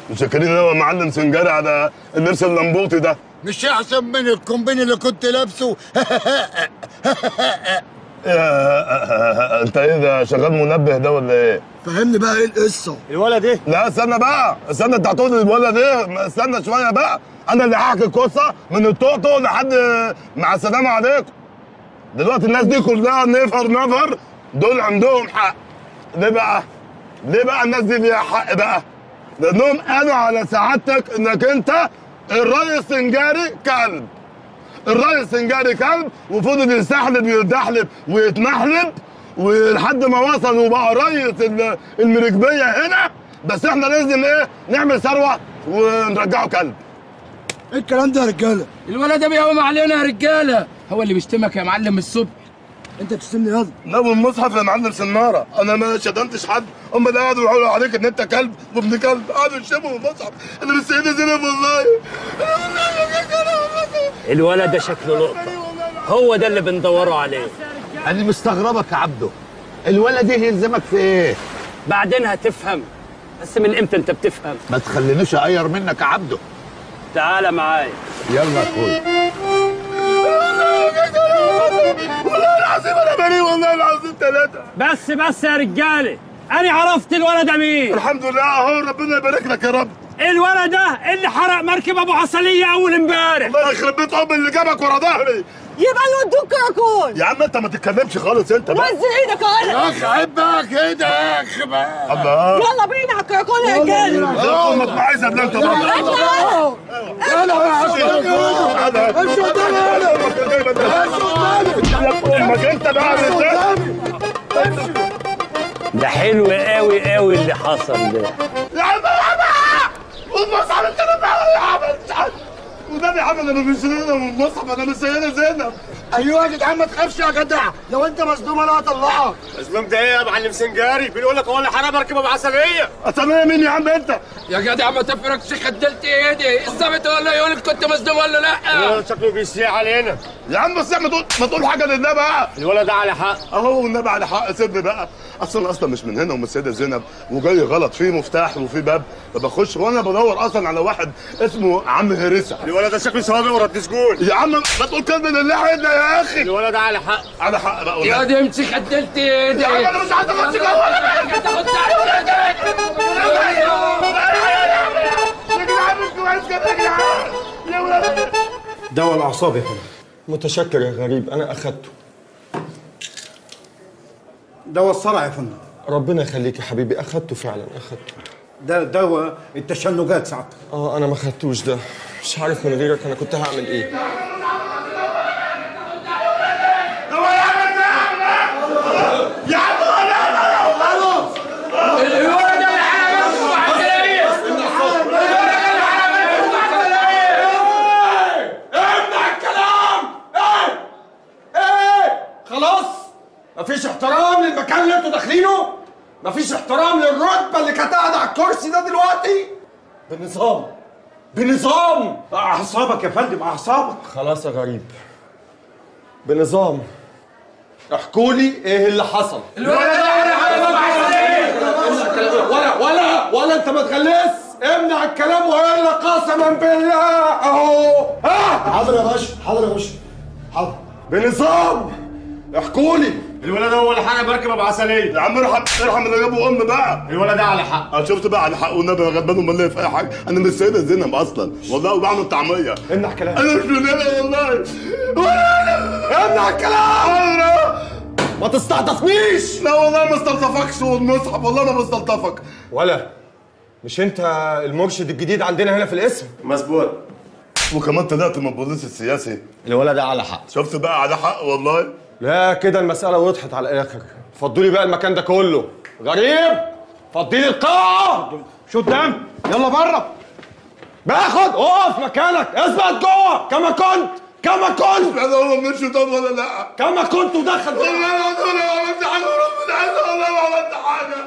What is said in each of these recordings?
متشكرين انا ومعلم سنجاري على اللبس اللمبوطي ده مش احسن من الكومبين اللي كنت لابسه يا- انت ايه ده شغال منبه ده ولا ايه؟ فهمني بقى ايه القصه الولد ايه لا استنى بقى استنى انت هتقول لي الولد ايه ما استنى شويه بقى انا اللي هحكي القصه من الطوطو لحد مع السلامه عليكم دلوقتي الناس دي كلها نفر نفر دول عندهم حق ليه بقى؟ ليه بقى الناس دي ليها حق بقى؟ لانهم قالوا على سعادتك انك انت الريس سنجاري كلب الريس سنجاري كلب وفضل يستحلب ويتدحلب ويتمحلب ولحد ما وصل وبقى ريس ال- المركبيه هنا بس احنا لازم ايه نعمل ثروه ونرجعه كلب ايه الكلام ده يا رجاله الولد ده بيقوم علينا يا رجاله هو اللي بيشتمك يا معلم الصبح انت بتشتمني ياض لا والمصحف يا معلم سناره انا ما شتمتش حد هم اللي قعدوا يقولوا عليك ان انت كلب وابن كلب قعدوا يشتموا المصحف انا مش سيدي زينب والله أنا والله الولد ده شكله لقطه هو ده اللي بندوروا عليه انا مستغربك يا عبده الولد ده يلزمك في ايه بعدين هتفهم بس من امتى انت بتفهم ما تخلينيش اغير منك يا عبده تعالى معايا يلا يا اخويا والله العظيم انا بريء والله العظيم ثلاثه بس بس يا رجاله انا عرفت الولد ده مين الحمد لله اهو ربنا يبارك لك يا رب الولد ده اللي حرق مركب ابو عسليه اول امبارح الله يخرب بيت ام اللي جابك ورا ظهري يبقى نودوك كراكون يا عم انت ما تتكلمش خالص انت بقى وزن ايدك اهلا يا اخي عيب بقى كده يا اخي بقى الله يلا بينا على الكراكون يا رجاله ده امك ما عايزه بلا انت بقى اهو يلا يا عم امشي قدامي يلا امك انت بقى ده حلو قوي قوي اللي حصل ده يا عم يا عم والمصحف انت اللي بقى يا عم وده يا عم انا مش سيدنا والمصحف انا مش سيدنا زينب ايوه يا جدعان ما تخافش يا جدع لو انت مصدوم انا هطلعك اسلام ده ايه يا معلم سنجاري بنقول لك هو اللي حرق مركب ابو عسليه اسامي مين يا عم انت يا جدع ما تفرقش خدلت ايدي الظابط ولا يقول لك كنت مصدوم ولا لا شكله بيسيح علينا يا عم بس ما تقول ما تقول حاجه لله بقى الولد ده على حق اهو والنبي على حق سيبني بقى اصلا انا اصلا مش من هنا ومن السيده زينب وجاي غلط في مفتاح وفي باب فبخش وانا بدور اصلا على واحد اسمه عم هرسه الولد ده شكله سوابق ورد سجون يا عم ما تقول كلمه لله عنا يا اخي الولد ده على حق على حق بقى يا والله دي امشي خدلت ايدي يا عم انا مش عايز اخش جوه ولا انت كنت عارف يا جدعان مش كويس كده يا جدعان يا ولاد دواء الاعصاب يا فندم متشكر يا غريب انا اخدته دواء الصرع يا فندم ربنا يخليك يا حبيبي اخدته فعلا اخدته ده دواء التشنجات ساعتها اه انا ما خدتوش ده مش عارف من غيرك انا كنت هعمل ايه يا عم الولد ده اللي حرق مركب ابو عسليه خلاص مفيش احترام للمكان اللي انتوا داخلينه مفيش احترام للرتبه اللي كانت قاعده على الكرسي ده دلوقتي بنظام بنظام اعصابك يا فندم اعصابك خلاص يا غريب بنظام احكوا لي ايه اللي حصل الولد ده حرق مركب ابو عسليه ولا ولا ولا انت ما تغلس امنع الكلام والا قسما بالله اهو ها حاضر يا باشا حاضر يا باشا حاضر بنظام احكوا لي الولد ده هو اللي حرق مركب ابو عسليه يا عم ارحم ارحم اللي جابه ام بقى الولد ده على حق انا شفت بقى على حق والنبي انا غلبان امال ليه في اي حاجه انا مش السيده زينب اصلا والله وبعمل طعميه امنع كلام انا مش من هنا والله امنع الكلام ما تستعطفنيش لا والله ما استلطفكش والمصحف والله ما بستلطفك ولا مش انت المرشد الجديد عندنا هنا في الاسم مظبوط وكمان طلعت من البوليس السياسي الولد ده على حق شفت بقى على حق والله لا كده المسألة وضحت على الآخر فضوا لي بقى المكان ده كله غريب فضي لي القاعة شو قدام يلا بره باخد اقف مكانك اثبت جوه كما كنت كما كنت انا هو مش طب ولا لا كما كنت ودخل والله العظيم انا ما عملت حاجه وربنا عايز والله ما عملت حاجه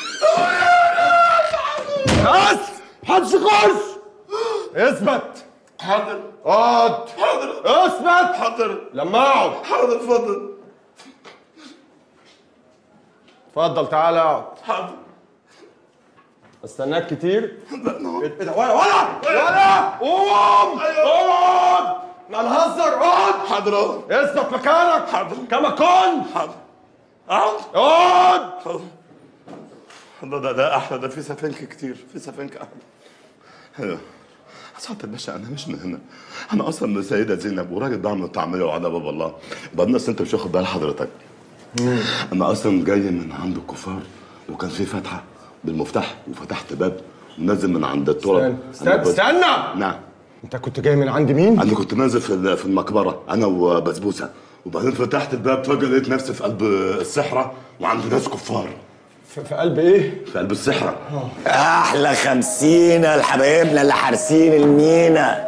بس محدش يخش اثبت حاضر اقعد حاضر اثبت حاضر لما اقعد حاضر اتفضل اتفضل تعالى اقعد حاضر استناك كتير ايه ده ولا ولا ولا قوم اقعد لا نهزر اقعد حاضر اهو اثبت مكانك حاضر. كما كنت حاضر اقعد اقعد ده ده ده احلى ده في سفنك كتير في سفنك احلى ايوه سعادة الباشا انا مش من هنا انا اصلا من السيده زينب وراجل بعمل طعميه وعلى باب الله بعدين اصل انت مش واخد بال حضرتك انا اصلا جاي من عند الكفار وكان في فتحه بالمفتاح وفتحت باب ونازل من عند التراب استنى أنا بس- استنى نعم انت كنت جاي من عند مين؟ انا كنت نازل في ال- في المقبره انا وبسبوسه وبعدين فتحت الباب فجاه لقيت نفسي في قلب الصحراء وعند ناس كفار في, في قلب ايه؟ في قلب الصحراء احلى خمسين لحبايبنا اللي حارسين المينا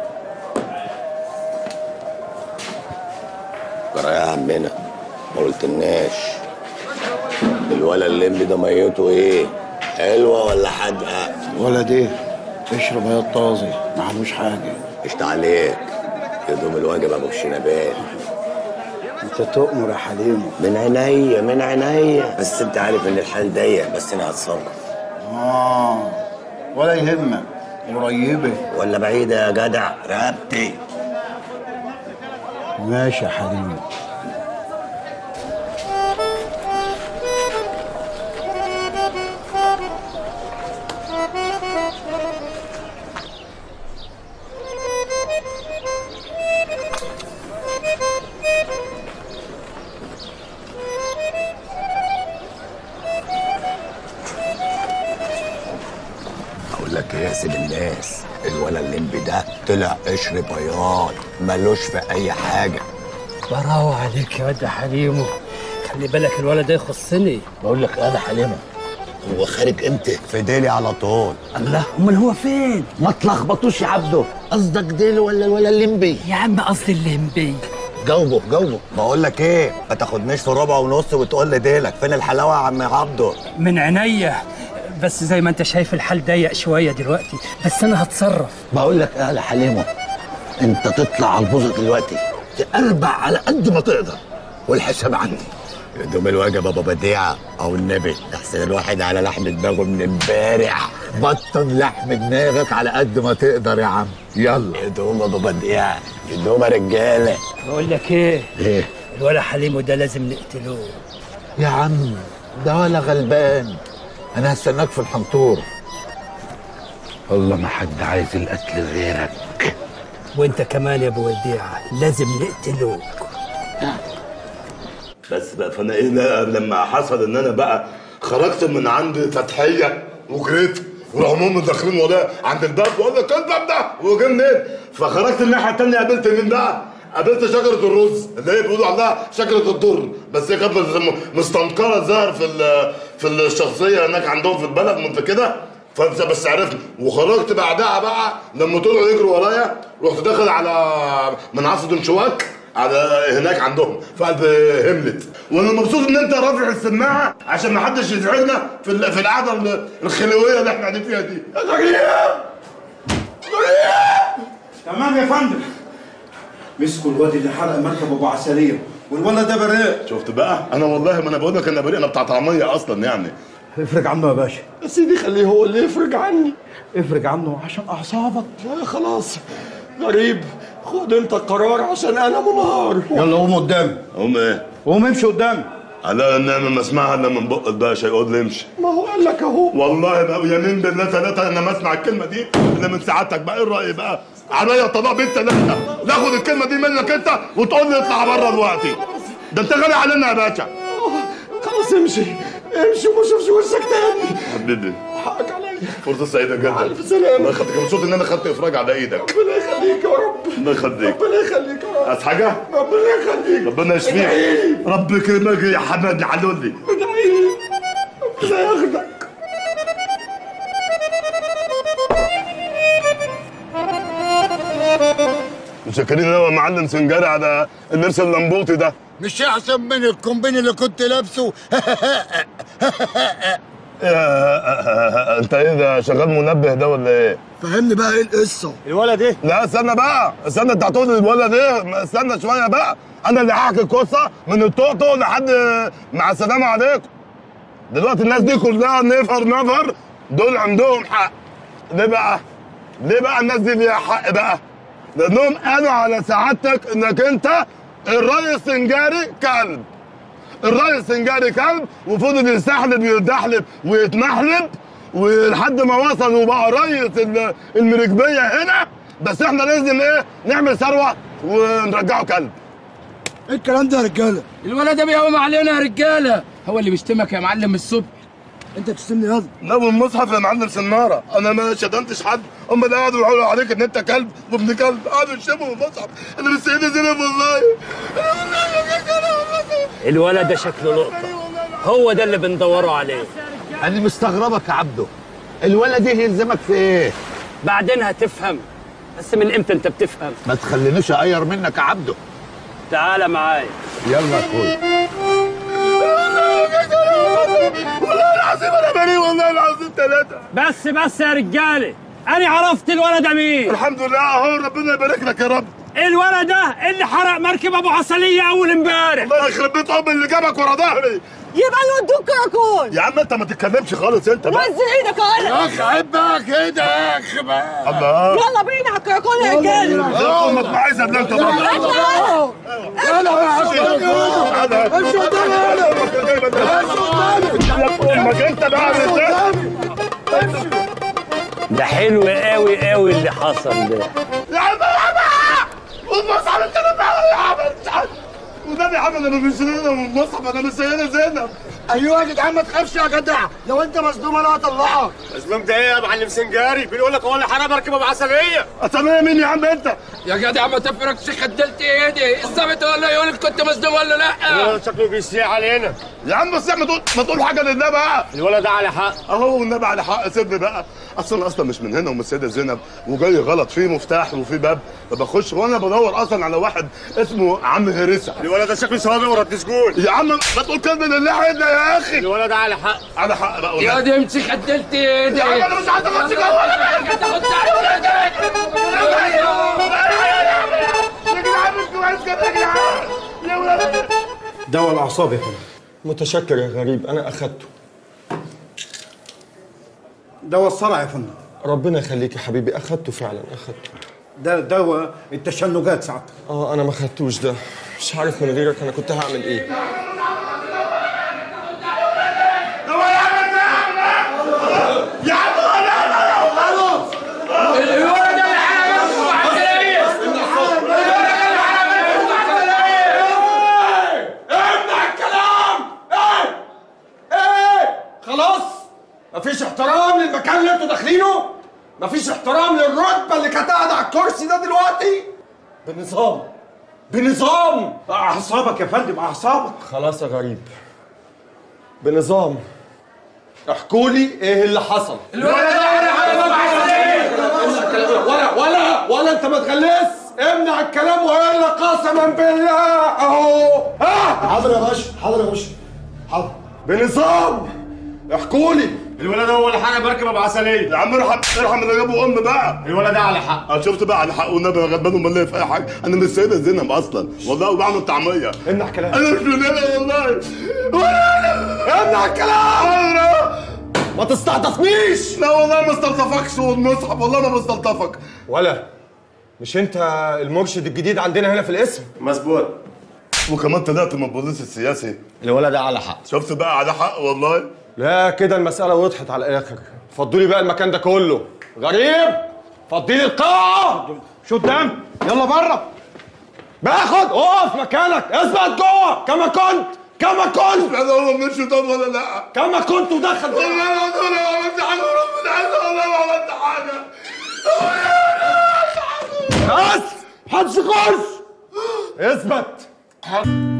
جرى يا عمنا ما قلتلناش الولا الليمبي ده ميته ايه حلوه ولا حادقه ولد ايه اشرب يا طازي ما عملوش حاجه قشط عليك يدوم الواجب ابو الشنبات انت تؤمر يا حليم من عينيا من عينيا بس انت عارف ان الحال ضيق بس انا هتصرف اه ولا يهمك قريبه ولا بعيده يا جدع رقبتي ماشي يا حليم اقول لك ايه يا سيد الناس الولا الليمبي ده طلع قشر بياض ملوش في اي حاجه براو عليك يا واد حليمو خلي بالك الولد ده يخصني بقول لك انا حليمه هو خارج امتى في ديلي على طول الله امال هو فين ما تلخبطوش يا عبده قصدك ديلي ولا الولا الليمبي يا عم قصدي الليمبي جاوبه جاوبه بقول لك ايه ما تاخدنيش في ربع ونص وتقول لي ديلك فين الحلاوه يا عم عبده من عينيا بس زي ما انت شايف الحال ضيق شويه دلوقتي بس انا هتصرف بقول لك ايه يا حليمه انت تطلع على البوظه دلوقتي تقربع على قد ما تقدر والحساب عندي يدوم الواجب ابو بديعه او النبي احسن الواحد على لحم دماغه من امبارح بطن لحم دماغك على قد ما تقدر يا عم يلا يدوم ابو بديعه يدوم يا رجاله بقول لك ايه ايه الولا حليمو ده لازم نقتلوه يا عم ده ولا غلبان انا هستناك في الحنطور والله ما حد عايز القتل غيرك وانت كمان يا ابو وديعه لازم نقتلوك بس بقى فانا ايه بقى لما حصل ان انا بقى خرجت من عند فتحيه وجريت وراحوا هم داخلين ورايا عند الباب بقول لك إيه الباب ده وجا منين فخرجت الناحيه الثانيه قابلت مين بقى؟ قابلت شجره الرز اللي هي بيقولوا عليها شجره الضر بس هي كانت مس- مستنكره الظاهر في ال- في الشخصيه هناك عندهم في البلد منت كده فانت بس عرفت وخرجت بعدها بقى لما طلعوا يجروا ورايا رحت داخل على من عصر دنشواك على هناك عندهم في قلب هملت وانا مبسوط ان انت رافع السماعه عشان ما حدش يزعجنا في ال- في القعده ال- الخلويه اللي احنا قاعدين فيها دي يا غريب تمام يا فندم مسكوا الواد اللي حرق مركب ابو عسليه والولد ده بريء شفت بقى انا والله ما انا بقول لك انا بريء انا بتاع طعميه اصلا يعني افرج عنه يا باشا يا سيدي خليه هو اللي يفرج عني افرج عنه عشان اعصابك لا خلاص غريب خد انت القرار عشان انا منهار يلا قوم قدامي هم ايه قوم امشي قدامي على ان انا ما اسمعها الا من بق الباشا يقول لي امشي ما هو قال لك اهو والله بقى يمين بالله ثلاثة انا ما اسمع الكلمة دي الا من سعادتك بقى ايه الرأي بقى؟ عليا طلاق بنت لا ناخد الكلمة دي منك انت وتقول لي اطلع بره دلوقتي ده انت غالي علينا يا باشا خلاص امشي امشي وما اشوفش وشك تاني حبيبي حقك عليا فرصة سعيدة جدا ألف سلامة. الله يخليك مبسوط ان انا خدت افراج على ايدك ربنا يخليك يا رب الله يخليك ربنا يخليك يا رب عايز حاجة؟ ربنا يخليك ربنا يشفيك رب يكرمك يا حماد يا حلولي ادعي لي ربنا ياخدك متشكرين قوي يا معلم سنجاري على اللبس اللمبوطي ده مش احسن من الكومبين اللي كنت لابسه يا- انت ايه ده شغال منبه ده ولا ايه؟ فهمني بقى ايه القصه الولد ايه لا استنى بقى استنى انت هتقول الولد ايه ما استنى شويه بقى انا اللي هحكي القصه من الطوطو لحد مع السلامه عليكم دلوقتي الناس دي كلها نفر نفر دول عندهم حق ليه بقى؟ ليه بقى الناس دي ليها حق بقى؟ لانهم قالوا على سعادتك انك انت الريس سنجاري كلب الريس سنجاري كلب وفضل يستحلب ويتدحلب ويتمحلب ولحد ما وصل وبقى ريس ال- المركبيه هنا بس احنا لازم ايه نعمل ثروه ونرجعه كلب ايه الكلام ده يا رجاله الولد ده بيقوم علينا يا رجاله هو اللي بيشتمك يا معلم من الصبح انت بتشتمني ياض لا والمصحف يا معلم سناره انا ما شتمتش حد هم اللي قعدوا يقولوا عليك ان انت كلب وابن كلب قعدوا يشتموا المصحف انا مش سيدي زينب والله الولد ده شكله لقطة هو ده اللي بندوروا عليه انا مستغربك يا عبده الولد ده يلزمك في ايه بعدين هتفهم بس من امتى انت بتفهم ما تخلينيش اغير منك يا عبده تعالى معايا يلا يا اخويا والله العظيم انا بريء والله العظيم ثلاثه بس بس يا رجالة انا عرفت الولد ده مين الحمد لله اهو ربنا يبارك لك يا رب الولد ده اللي حرق مركب ابو عسلية اول امبارح الله يخرب بيت ام اللي جابك ورا ظهري يبقى نودوك كراكون يا عم انت ما تتكلمش خالص انت بقى وزن ايدك يا اخ عيب بقى كده يا اخ بقى الله يلا بينا على الكراكون يا رجاله امك ما عايزه لا انت بقى اطلعوا امك انت بقى ده حلو قوي قوي اللي حصل ده يا عم يا عم والمصحف انت اللي بقى يا عم والنبي يا عم انا مش سيدنا والمصحف انا مش سيدنا زينب ايوه يا جدعان ما تخافش يا جدع لو انت مصدوم انا هطلعك مظلوم ده ايه يا معلم سنجاري بيقول لك هو اللي حرام مركب ابو عسليه اسامي مين يا عم انت يا جدع ما تفرقش خدلت ايدي الظابط ولا يقول لك كنت مصدوم ولا لا شكله بيسيح علينا يا عم بس ما تقول ما تقول حاجه لله بقى الولد ده على حق اهو والنبي على حق سيبني بقى اصلا أنا اصلا مش من هنا ومن السيده زينب وجاي غلط في مفتاح وفي باب فبخش وانا بدور اصلا على واحد اسمه عم هرسه الولد ده شكله سوابق ورد سجون يا عم ما تقول كلمه لله عنا يا اخي الولد ده على حق على حق بقى يا والله دي امشي خدلت ايدي يا عم انا مش عايز اخش جوه ولا انت خد على يا جدعان مش كويس كده يا جدعان يا ولاد دواء الاعصاب يا فندم متشكر يا غريب انا اخدته دواء الصرع يا فندم ربنا يخليك يا حبيبي اخدته فعلا اخدته ده دواء التشنجات ساعتها اه انا ما خدتوش ده مش عارف من غيرك انا كنت هعمل ايه يا عم الولد ده اللي حرق مركب ابو عسلية امنع الكلام ايه ايه خلاص مفيش احترام للمكان اللي انتوا داخلينه مفيش احترام للرتبه اللي كانت قاعده على الكرسي ده دلوقتي بنظام بنظام اعصابك يا فندم اعصابك خلاص يا غريب بنظام احكوا لي ايه اللي حصل الولد ده حرق مركب ابو عسلية ولا ولا ولا انت ما تغلس امنع الكلام والا قسما بالله اهو ها حاضر يا باشا حاضر يا باشا حاضر بنظام احكوا لي الولد ده هو اللي حرام مركب ابو عسليه يا عم ارحم ارحم اللي جابه ام بقى الولد ده على حق انا شفت بقى على حق والنبي يا غلبان امال ليه في اي حاجه انا مش سيده زينب اصلا والله وبعمل طعميه امنع كلام انا مش من هنا والله امنع الكلام ما تستعطفنيش لا والله ما استلطفكش والمصحف والله ما بستلطفك ولا مش انت المرشد الجديد عندنا هنا في الاسم مظبوط وكمان طلعت من البوليس السياسي الولد ده على حق شفت بقى على حق والله لا كده المسألة وضحت على الآخر فضوا لي بقى المكان ده كله غريب فضي لي القاعة شو قدام يلا بره باخد اقف مكانك اثبت جوه كما كنت كما كنت انا هو مش طب ولا لا كما كنت ودخل والله العظيم انا ما عملت حاجه وربنا عايز والله ما عملت حاجه بس محدش يخش اثبت